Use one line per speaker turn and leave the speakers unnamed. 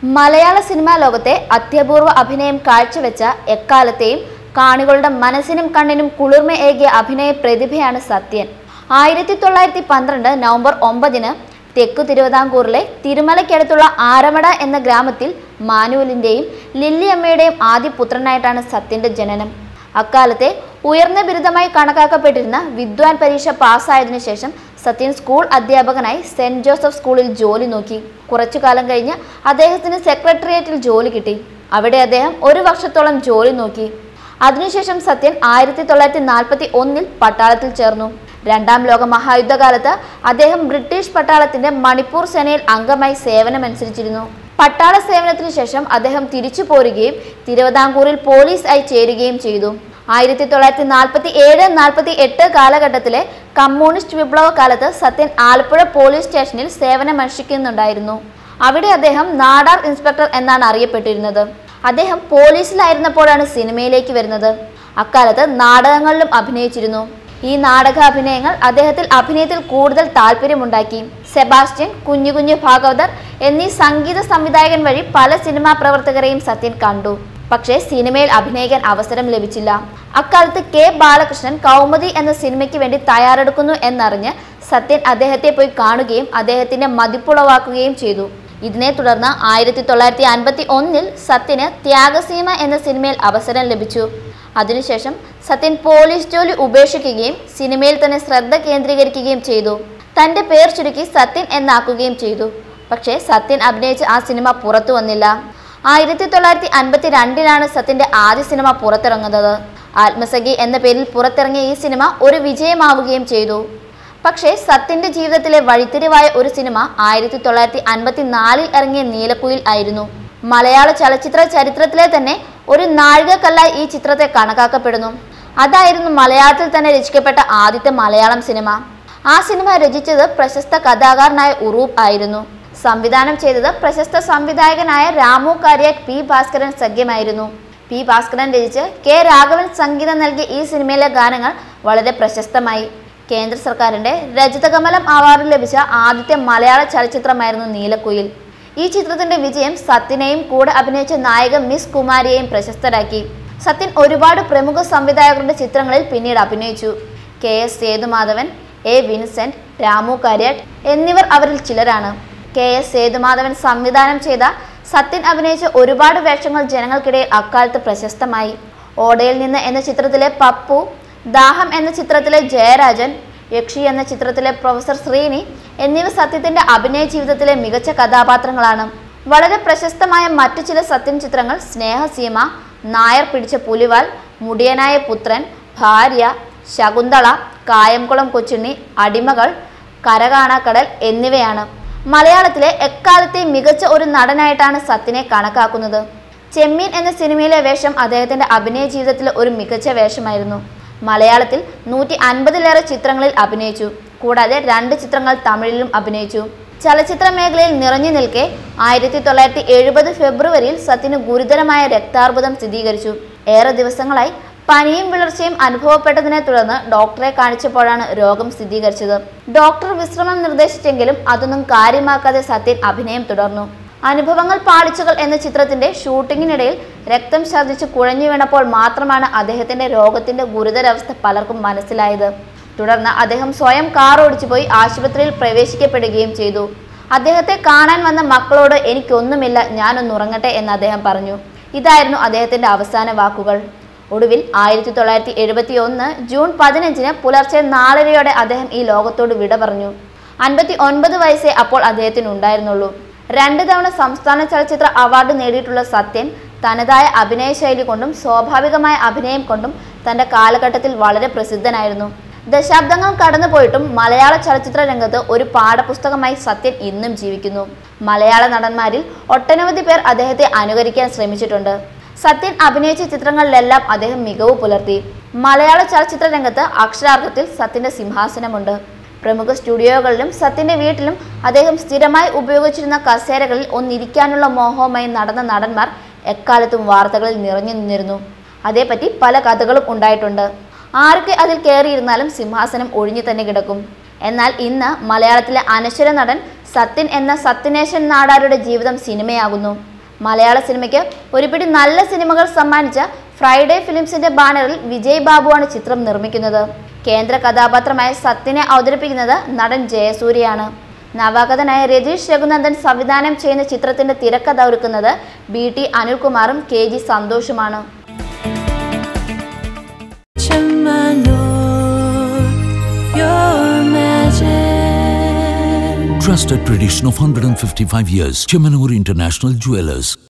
മലയാള സിനിമാ ലോകത്തെ അത്യപൂർവ അഭിനയം കാഴ്ചവെച്ച എക്കാലത്തെയും കാണികളുടെ മനസ്സിനും കണ്ണിനും കുളിർമയേകിയ അഭിനയ പ്രതിഭയാണ് സത്യൻ ആയിരത്തി തൊള്ളായിരത്തി പന്ത്രണ്ട് നവംബർ ഒമ്പതിന് തെക്കു തിരുവിതാംകൂറിലെ തിരുമലയ്ക്കടുത്തുള്ള ആരമട എന്ന ഗ്രാമത്തിൽ മാനുവലിൻ്റെയും ലില്ലിയമ്മയുടെയും ആദ്യ പുത്രനായിട്ടാണ് സത്യന്റെ ജനനം അക്കാലത്തെ ഉയർന്ന ബിരുദമായി കണക്കാക്കപ്പെട്ടിരുന്ന വിദ്വാൻ പരീക്ഷ പാസ്സായതിനു ശേഷം സത്യൻ സ്കൂൾ അധ്യാപകനായി സെന്റ് ജോസഫ് സ്കൂളിൽ ജോലി നോക്കി കുറച്ചു കാലം കഴിഞ്ഞ് അദ്ദേഹത്തിന് സെക്രട്ടേറിയറ്റിൽ ജോലി കിട്ടി അവിടെ അദ്ദേഹം ഒരു വർഷത്തോളം ജോലി നോക്കി അതിനുശേഷം സത്യൻ ആയിരത്തി തൊള്ളായിരത്തി നാൽപ്പത്തി ഒന്നിൽ പട്ടാളത്തിൽ ചേർന്നു രണ്ടാം ലോക മഹായുദ്ധകാലത്ത് അദ്ദേഹം ബ്രിട്ടീഷ് പട്ടാളത്തിന്റെ മണിപ്പൂർ സേനയിൽ അംഗമായി സേവനമനുസരിച്ചിരുന്നു പട്ടാള സേവനത്തിനു ശേഷം അദ്ദേഹം തിരിച്ചു പോരുകയും തിരുവിതാംകൂറിൽ പോലീസ് ആയി ചേരുകയും ചെയ്തു ആയിരത്തി തൊള്ളായിരത്തി നാൽപ്പത്തി ഏഴ് നാൽപ്പത്തി എട്ട് കാലഘട്ടത്തിലെ കമ്മ്യൂണിസ്റ്റ് വിപ്ലവ കാലത്ത് സത്യൻ ആലപ്പുഴ പോലീസ് സ്റ്റേഷനിൽ സേവനമനുഷ്ഠിക്കുന്നുണ്ടായിരുന്നു അവിടെ അദ്ദേഹം നാടാർ ഇൻസ്പെക്ടർ എന്നാണ് അറിയപ്പെട്ടിരുന്നത് അദ്ദേഹം പോലീസിലായിരുന്നപ്പോഴാണ് സിനിമയിലേക്ക് വരുന്നത് അക്കാലത്ത് നാടകങ്ങളിലും അഭിനയിച്ചിരുന്നു ഈ നാടക അഭിനയങ്ങൾ അദ്ദേഹത്തിൽ അഭിനയത്തിൽ കൂടുതൽ താല്പര്യമുണ്ടാക്കി സെബാസ്റ്റ്യൻ കുഞ്ഞു കുഞ്ഞു ഭാഗവതർ എന്നീ സംഗീത സംവിധായകൻ വഴി പല സിനിമാ പ്രവർത്തകരെയും സത്യൻ കണ്ടു പക്ഷേ സിനിമയിൽ അഭിനയിക്കാൻ അവസരം ലഭിച്ചില്ല അക്കാലത്ത് കെ ബാലകൃഷ്ണൻ കൗമുദി എന്ന സിനിമയ്ക്ക് വേണ്ടി തയ്യാറെടുക്കുന്നു എന്നറിഞ്ഞ് സത്യൻ അദ്ദേഹത്തെ പോയി കാണുകയും അദ്ദേഹത്തിന്റെ മതിപ്പുളവാക്കുകയും ചെയ്തു ഇതിനെ തുടർന്ന് ആയിരത്തി തൊള്ളായിരത്തി അൻപത്തി ഒന്നിൽ സത്യന് ത്യാഗസീമ എന്ന സിനിമയിൽ അവസരം ലഭിച്ചു അതിനുശേഷം സത്യൻ പോലീസ് ജോലി ഉപേക്ഷിക്കുകയും സിനിമയിൽ തന്നെ ശ്രദ്ധ കേന്ദ്രീകരിക്കുകയും ചെയ്തു തന്റെ പേർ ചുരുക്കി സത്യൻ എന്നാക്കുകയും ചെയ്തു പക്ഷേ സത്യൻ അഭിനയിച്ച ആ സിനിമ പുറത്തു വന്നില്ല ആയിരത്തി തൊള്ളായിരത്തി അൻപത്തി രണ്ടിലാണ് സത്യന്റെ ആദ്യ സിനിമ പുറത്തിറങ്ങുന്നത് ആത്മസഖി എന്ന പേരിൽ പുറത്തിറങ്ങിയ ഈ സിനിമ ഒരു വിജയമാവുകയും ചെയ്തു പക്ഷേ സത്യന്റെ ജീവിതത്തിലെ വഴിത്തിരിവായ ഒരു സിനിമ ആയിരത്തി തൊള്ളായിരത്തി അൻപത്തി നാലിൽ ഇറങ്ങിയ നീലക്കുയിൽ ആയിരുന്നു മലയാള ചലച്ചിത്ര ചരിത്രത്തിലെ തന്നെ ഒരു നാഴികക്കല്ലായി ഈ ചിത്രത്തെ കണക്കാക്കപ്പെടുന്നു അതായിരുന്നു മലയാളത്തിൽ തന്നെ രചിക്കപ്പെട്ട ആദ്യത്തെ മലയാളം സിനിമ ആ സിനിമ രചിച്ചത് പ്രശസ്ത കഥാകാരനായ ഉറൂബ് ആയിരുന്നു സംവിധാനം ചെയ്തത് പ്രശസ്ത സംവിധായകനായ രാമു കാര്യാറ്റ് പി ഭാസ്കരൻ സഖ്യമായിരുന്നു പി ഭാസ്കരൻ രചിച്ച് കെ രാഘവൻ സംഗീതം നൽകിയ ഈ സിനിമയിലെ ഗാനങ്ങൾ വളരെ പ്രശസ്തമായി കേന്ദ്ര സർക്കാരിന്റെ രജതകമലം അവാർഡ് ലഭിച്ച ആദ്യത്തെ മലയാള ചലച്ചിത്രമായിരുന്നു നീലക്കുയിൽ ഈ ചിത്രത്തിന്റെ വിജയം സത്യനെയും കൂടെ അഭിനയിച്ച നായിക മിസ് കുമാരിയെയും പ്രശസ്തരാക്കി സത്യൻ ഒരുപാട് പ്രമുഖ സംവിധായകരുടെ ചിത്രങ്ങളിൽ പിന്നീട് അഭിനയിച്ചു K S Sethumadhavan A Vincent Ramu Kariat എന്നിവർ അവരിൽ ചിലരാണ് കെ എസ് സേതുമാധവൻ സംവിധാനം ചെയ്ത സത്യൻ അഭിനയിച്ച ഒരുപാട് വേഷങ്ങൾ ജനങ്ങൾക്കിടയിൽ അക്കാലത്ത് പ്രശസ്തമായി ഓടയിൽ നിന്ന് എന്ന ചിത്രത്തിലെ പപ്പു ദാഹം എന്ന ചിത്രത്തിലെ ജയരാജൻ യക്ഷി എന്ന ചിത്രത്തിലെ പ്രൊഫസർ ശ്രീനി എന്നിവ സത്യത്തിന്റെ അഭിനയ ജീവിതത്തിലെ മികച്ച കഥാപാത്രങ്ങളാണ് വളരെ പ്രശസ്തമായ മറ്റു ചില സത്യൻ ചിത്രങ്ങൾ സ്നേഹസീമ നായർ പിടിച്ച പുലിവാൽ മുടിയനായ പുത്രൻ ഭാര്യ ശകുന്തള കായംകുളം കൊച്ചുണ്ണി അടിമകൾ കരകാണാക്കടൽ എന്നിവയാണ് മലയാളത്തിലെ എക്കാലത്തെ മികച്ച ഒരു നടനായിട്ടാണ് സത്യനെ കണക്കാക്കുന്നത് ചെമ്മീൻ എന്ന സിനിമയിലെ വേഷം അദ്ദേഹത്തിന്റെ അഭിനയ ജീവിതത്തിലെ ഒരു മികച്ച വേഷമായിരുന്നു മലയാളത്തിൽ നൂറ്റി അൻപതിലേറെ ചിത്രങ്ങളിൽ അഭിനയിച്ചു കൂടാതെ രണ്ട് ചിത്രങ്ങൾ തമിഴിലും അഭിനയിച്ചു ചലച്ചിത്ര മേഖലയിൽ നിറഞ്ഞു നിൽക്കെ ആയിരത്തി തൊള്ളായിരത്തി എഴുപത് ഫെബ്രുവരിയിൽ സത്യന് ഗുരുതരമായ രക്താർബുദം സ്ഥിരീകരിച്ചു ഏറെ ദിവസങ്ങളായി പനിയും വിളർച്ചയും അനുഭവപ്പെട്ടതിനെ തുടർന്ന് ഡോക്ടറെ കാണിച്ചപ്പോഴാണ് രോഗം സ്ഥിരീകരിച്ചത് ഡോക്ടർ വിശ്രമം നിർദ്ദേശിച്ചെങ്കിലും അതൊന്നും കാര്യമാക്കാതെ സത്യൻ അഭിനയം തുടർന്നു അനുഭവങ്ങൾ പാളിച്ചകൾ എന്ന ചിത്രത്തിന്റെ ഷൂട്ടിങ്ങിനിടയിൽ രക്തം ഛർദ്ദിച്ച് കുഴഞ്ഞു വീണപ്പോൾ മാത്രമാണ് അദ്ദേഹത്തിന്റെ രോഗത്തിന്റെ ഗുരുതരാവസ്ഥ പലർക്കും മനസ്സിലായത് തുടർന്ന് അദ്ദേഹം സ്വയം കാർ ഓടിച്ചു പോയി ആശുപത്രിയിൽ പ്രവേശിക്കപ്പെടുകയും ചെയ്തു അദ്ദേഹത്തെ കാണാൻ വന്ന മക്കളോട് എനിക്കൊന്നുമില്ല ഞാനൊന്ന് ഉറങ്ങട്ടെ എന്ന് അദ്ദേഹം പറഞ്ഞു ഇതായിരുന്നു അദ്ദേഹത്തിന്റെ അവസാന വാക്കുകൾ ഒടുവിൽ ആയിരത്തി തൊള്ളായിരത്തി എഴുപത്തി ഒന്ന് ജൂൺ പതിനഞ്ചിന് പുലർച്ചെ നാലരയോടെ അദ്ദേഹം ഈ ലോകത്തോട് വിട പറഞ്ഞു അൻപത്തി ഒൻപത് വയസ്സേ അപ്പോൾ അദ്ദേഹത്തിന് ഉണ്ടായിരുന്നുള്ളൂ രണ്ട് തവണ സംസ്ഥാന ചലച്ചിത്ര അവാർഡ് നേടിയിട്ടുള്ള സത്യൻ തനതായ അഭിനയ ശൈലി കൊണ്ടും സ്വാഭാവികമായ അഭിനയം കൊണ്ടും തന്റെ കാലഘട്ടത്തിൽ വളരെ പ്രസിദ്ധനായിരുന്നു ദശാബ്ദങ്ങൾ കടന്നുപോയിട്ടും മലയാള ചലച്ചിത്ര രംഗത്ത് ഒരു പാഠപുസ്തകമായി സത്യൻ ഇന്നും ജീവിക്കുന്നു മലയാള നടന്മാരിൽ ഒട്ടനവധി പേർ അദ്ദേഹത്തെ അനുകരിക്കാൻ ശ്രമിച്ചിട്ടുണ്ട് സത്യൻ അഭിനയിച്ച ചിത്രങ്ങളിലെല്ലാം അദ്ദേഹം മികവ് പുലർത്തി മലയാള ചലച്ചിത്ര രംഗത്ത് അക്ഷരാർത്ഥത്തിൽ സത്യന്റെ സിംഹാസനമുണ്ട് പ്രമുഖ സ്റ്റുഡിയോകളിലും സത്യന്റെ വീട്ടിലും അദ്ദേഹം സ്ഥിരമായി ഉപയോഗിച്ചിരുന്ന കസേരകളിൽ ഒന്നിരിക്കാനുള്ള മോഹവുമായി നടന്ന നടന്മാർ എക്കാലത്തും വാർത്തകളിൽ നിറഞ്ഞു നിന്നിരുന്നു അതേപ്പറ്റി പല കഥകളും ഉണ്ടായിട്ടുണ്ട് ആരൊക്കെ അതിൽ കയറിയിരുന്നാലും സിംഹാസനം ഒഴിഞ്ഞു തന്നെ കിടക്കും എന്നാൽ ഇന്ന് മലയാളത്തിലെ അനശ്വര നടൻ സത്യൻ എന്ന സത്യനേശൻ നാടാരുടെ ജീവിതം സിനിമയാകുന്നു മലയാള സിനിമയ്ക്ക് ഒരുപിടി നല്ല സിനിമകൾ സമ്മാനിച്ച ഫ്രൈഡേ ഫിലിംസിന്റെ ബാനറിൽ വിജയ് ബാബുവാണ് ചിത്രം നിർമ്മിക്കുന്നത് കേന്ദ്ര കഥാപാത്രമായ സത്യനെ അവതരിപ്പിക്കുന്നത് നടൻ ജയസൂര്യയാണ് നവാഗതനായ രതീഷ് രഘുനന്ദൻ സംവിധാനം ചെയ്യുന്ന ചിത്രത്തിന്റെ തിരക്കഥ ഒരുക്കുന്നത് ബി ടി അനിൽകുമാറും കെ ജി സന്തോഷുമാണ്
Trusted tradition of 155 years. Chemanur International Jewelers.